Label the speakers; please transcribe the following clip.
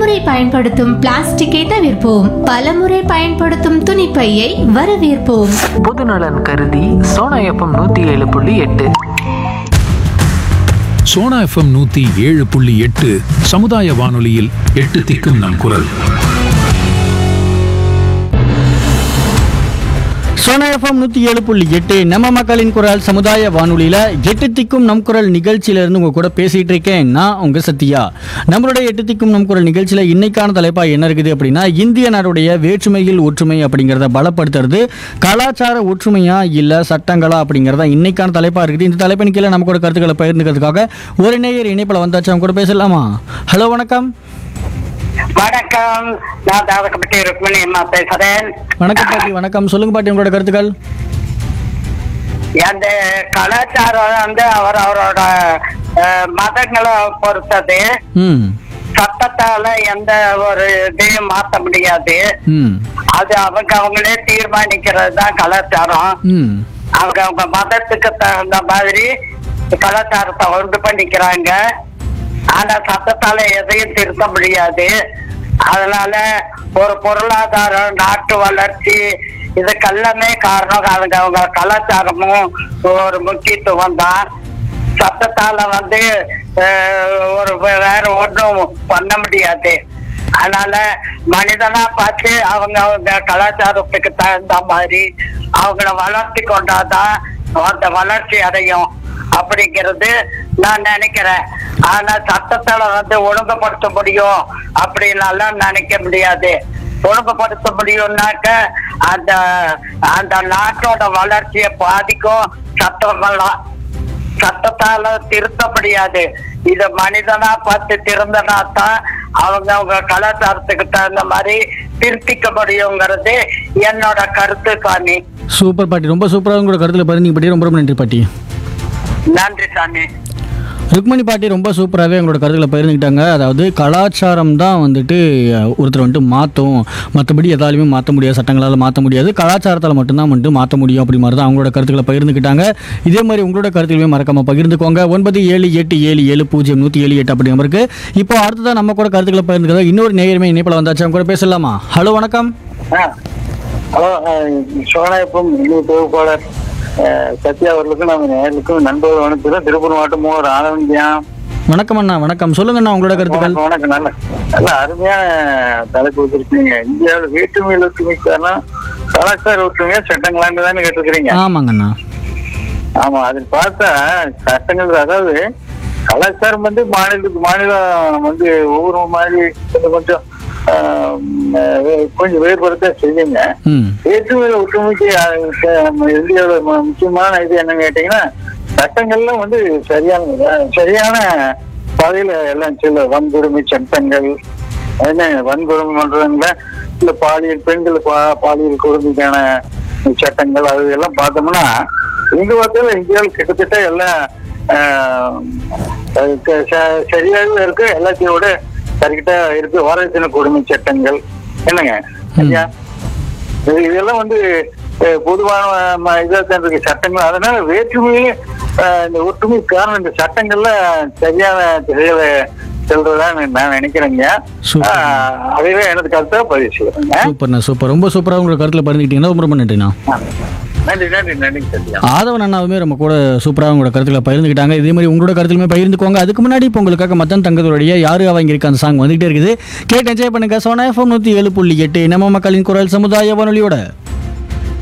Speaker 1: ஒருமுறை பயன்படுத்தும் பிளாஸ்டிக்கை தவிர்ப்போம் பலமுறை பயன்படுத்தும் துணிப்பையை வரவேற்போம்
Speaker 2: பொதுநலன் கருதி சோனா எஃப்எம் நூத்தி ஏழு புள்ளி எட்டு
Speaker 3: சோனா எஃப்எம் நூத்தி ஏழு புள்ளி எட்டு சமுதாய வானொலியில் எட்டு திக்கும் நம் குரல்
Speaker 4: சோனா எஃப்எம் நூற்றி ஏழு புள்ளி எட்டு நம்ம மக்களின் குரல் சமுதாய வானொலியில் எட்டு திக்கும் நம் குரல் நிகழ்ச்சியிலேருந்து உங்கள் கூட பேசிகிட்டு இருக்கேன் நான் உங்கள் சத்யா நம்மளுடைய எட்டு திக்கும் நம் குரல் நிகழ்ச்சியில் இன்னைக்கான தலைப்பாக என்ன இருக்குது அப்படின்னா இந்திய நாடுடைய வேற்றுமையில் ஒற்றுமை அப்படிங்கிறத பலப்படுத்துறது கலாச்சார ஒற்றுமையா இல்லை சட்டங்களா அப்படிங்கிறத இன்னைக்கான தலைப்பாக இருக்குது இந்த தலைப்பின் கீழே நம்ம கூட கருத்துக்களை பகிர்ந்துக்கிறதுக்காக ஒரு நேயர் இணைப்பில் வந்தாச்சு அவங்க கூட பேசலாமா ஹலோ வணக்கம்
Speaker 5: வணக்கம் நான் தாவக்கப்பட்டி ருக்மணி அம்மா பேசுறேன்
Speaker 4: வணக்கம் பாட்டி வணக்கம் சொல்லுங்க பாட்டி உங்களோட கருத்துக்கள்
Speaker 5: அந்த கலாச்சாரம் வந்து அவர் அவரோட அஹ், மதங்களை பொறுத்தது
Speaker 4: ம்
Speaker 5: சட்டத்தால எந்த ஒரு இதையும் மாத்த முடியாது
Speaker 4: ம்
Speaker 5: அது அவங்க அவங்களே தீர்மானிக்கிறது தான் கலாச்சாரம்
Speaker 4: ம்
Speaker 5: அவங்க அவங்க மதத்துக்கு தகுந்த மாதிரி கலாச்சாரத்தை உண்டு பண்ணிக்கிறாங்க ஆனா சட்டத்தால எதையும் திருத்த முடியாது அதனால ஒரு பொருளாதாரம் நாட்டு வளர்ச்சி இதுக்கெல்லாமே காரணம் அவங்க அவங்க கலாச்சாரமும் ஒரு முக்கியத்துவம் தான் சட்டத்தால வந்து அஹ், ஒரு வே- வேற ஒன்றும் பண்ண முடியாது அதனால மனிதனா பார்த்து அவங்க அவங்க கலாச்சாரத்துக்கு தகுந்த மாதிரி அவங்கள வளர்த்தி கொண்டாதான் அந்த வளர்ச்சி அடையும் அப்படிங்கிறது நான் நினைக்கிறேன் ஆனா சட்டத்தால வந்து ஒழுங்குபடுத்த முடியும் அப்படின்னாலாம் நினைக்க முடியாது ஒழுங்குபடுத்த முடியும்னாக்க அந்த அந்த நாட்டோட வளர்ச்சியை பாதிக்கும் சட்டமெல்லாம் சட்டத்தால திருத்த முடியாது இத மனிதனா பார்த்து திருந்தனா தான் அவங்க அவங்க கலாச்சாரத்துக்கு தகுந்த மாதிரி திருத்திக்க முடியுங்கிறது என்னோட கருத்து சாமி
Speaker 4: சூப்பர் பாட்டி ரொம்ப சூப்பராக உங்களோட கருத்தில் பகிர்ந்தீங்க பாட்டி ரொம்ப ரொம்ப நன்றி பாட்டி
Speaker 5: நன்றி சாமி
Speaker 4: ருக்மணி பாட்டி ரொம்ப சூப்பராகவே எங்களோட கருத்துக்களை பகிர்ந்துக்கிட்டாங்க அதாவது கலாச்சாரம் தான் வந்துட்டு அஹ், ஒருத்தர் வந்துட்டு மாற்றும் மற்றபடி எதாலையுமே மாற்ற முடியாது சட்டங்களால் மாற்ற முடியாது கலாச்சாரத்தால் மட்டும்தான் வந்துட்டு மாற்ற முடியும் அப்படி மாதிரி தான் அவங்களோட கருத்துக்களை பகிர்ந்துக்கிட்டாங்க இதே மாதிரி உங்களோட கருத்துக்களுமே மறக்காம பகிர்ந்துக்கோங்க ஒன்பது ஏழு எட்டு ஏழு ஏழு பூஜ்ஜியம் நூற்றி ஏழு எட்டு அப்படி நம்பருக்கு இப்போ அடுத்ததான் நம்ம கூட கருத்துக்களை பகிர்ந்துக்கிறதா இன்னொரு நேயருமே இணைப்பில் வந்தாச்சு அவங்க கூட பேசலாமா ஹலோ வணக்கம்
Speaker 6: ஹலோ சோனாயப்பம் இன்னும் தொகுப்பாளர் அஹ், சத்யா அவர்களுக்கும் நம்ம நேர்களுக்கும் நண்பர்கள் வணக்கம் திருப்பூர் மாவட்டம் மூவர் ஆனந்தியம்
Speaker 4: வணக்கம் அண்ணா வணக்கம் சொல்லுங்க அண்ணா உங்களோட கருத்துக்கள்
Speaker 6: வணக்கம் வணக்கம் நல்ல நல்ல அருமையான தலைப்பு வச்சிருக்கீங்க இந்தியாவில் வேற்றுமையில் ஒற்றுமைக்கான கலாச்சார ஒற்றுமையா சட்டங்களான்னு தானே கேட்டிருக்கிறீங்க
Speaker 4: ஆமாங்க அண்ணா
Speaker 6: ஆமா அதில் பார்த்தா சட்டங்கள் அதாவது கலாச்சாரம் வந்து மாநிலத்துக்கு மாநிலம் வந்து ஒவ்வொரு மாதிரி கொஞ்சம் கொஞ்சம் ஆஹ், வே- கொஞ்சம் வேறுபடுத்த செய்யுங்க
Speaker 4: ம்
Speaker 6: வேற்றுமையில ஒற்றுமைக்கு அஹ், ச- நம்ம இந்தியாவோட மு- முக்கியமான இது என்னன்னு கேட்டீங்கன்னா சட்டங்கள்லாம் வந்து சரியான அஹ், சரியான பாதையில எல்லாம் சில வன்கொடுமை சட்டங்கள் என்ன வன்கொடுமை பண்றதுங்கள இல்ல பாலியல் பெண்கள் பா- பாலியல் கொடுமைக்கான சட்டங்கள் அது எல்லாம் பார்த்தோம்னா எங்க பார்த்தாலும் இந்தியாவில் கிட்டத்தட்ட எல்லாம் ஆஹ், அஹ், ச- ச- சரியாகவே இருக்கு எல்லாத்தையும் விட சரிக்கிட்ட இருக்கு வரதட்சணை கொடுமை சட்டங்கள் என்னங்க ஐயா இது- இதெல்லாம் வந்து அஹ், பொதுவான ம- இதா தான் இருக்கு சட்டங்கள் அதனால வேற்றுமையில அஹ், இந்த ஒற்றுமை காரணம் இந்த சட்டங்கள்ல சரியான திசையில செல்றதா நான் நினைக்கிறேங்க
Speaker 4: சூப்பர்.
Speaker 6: அஹ், அதுவே எனது கருத்தா பதிவு செய்யறேங்க
Speaker 4: சூப்பர்ண்ணா சூப்பர் ரொம்ப சூப்பராக உங்களோட கருத்தில் பகிர்ந்துக்கிட்டீங்கன்னா ரொம்ப ரொம்ப நன்றிண்ணா
Speaker 6: நன்றி நன்றி நன்றி சத்யா
Speaker 4: ஆதவன் அண்ணாவுமே நம்ம கூட சூப்பராக உங்களோட கருத்துக்களை பகிர்ந்துக்கிட்டாங்க இதே மாதிரி உங்களோட கருத்துலுமே பகிர்ந்துக்கோங்க அதுக்கு முன்னாடி இப்போ உங்களுக்காக மத்தன் தங்கத்துடைய யாரு அவங்க இருக்க அந்த சாங் வந்துகிட்டே இருக்குது கேட்டு என்ஜாய் பண்ணுங்க சோனா எஃப்எம் நூற்றி ஏழு புள்ளி எட்டு நம்ம மக்களின் குரல் சமுதாய வானொலியோட